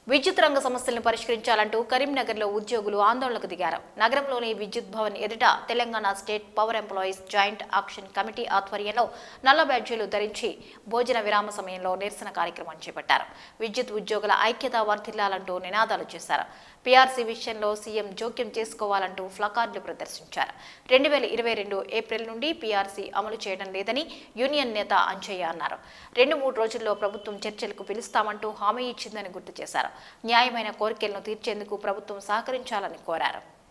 విద్యుత్ రంగ సమస్యలను పరిష్కరించాలంటూ కరీంనగర్లో ఉద్యోగులు ఆందోళనకు దిగారు నగరంలోని విద్యుత్ భవన్ ఎదుట Telangana state power employees joint action committee ఆధ్వర్యంలో నల్ల బ్యాడ్జీలు ధరించి భోజన విరామ సమయంలో నిరసన కార్యక్రమం చేపట్టారు విద్యుత్ ఉద్యోగుల ఐక్యత వర్ధిల్లాలంటూ నినాదాలు చేశారు పీఆర్సీ విషయంలో సీఎం జోక్యం చేసుకోవాలంటూ ఫ్లకార్డులు ప్రదర్శించారు రెండు వేల ఇరవై రెండు ఏప్రిల్ నుండి పీఆర్సీ అమలు చేయడం లేదని యూనియన్ నేత అంజయ్య అన్నారు రెండు మూడు రోజుల్లో ప్రభుత్వం చర్చలకు పిలుస్తామంటూ హామీ ఇచ్చిందని గుర్తు చేశారు న్యాయమైన కోరికలను తీర్చేందుకు ప్రభుత్వం సహకరించాలని కోరారు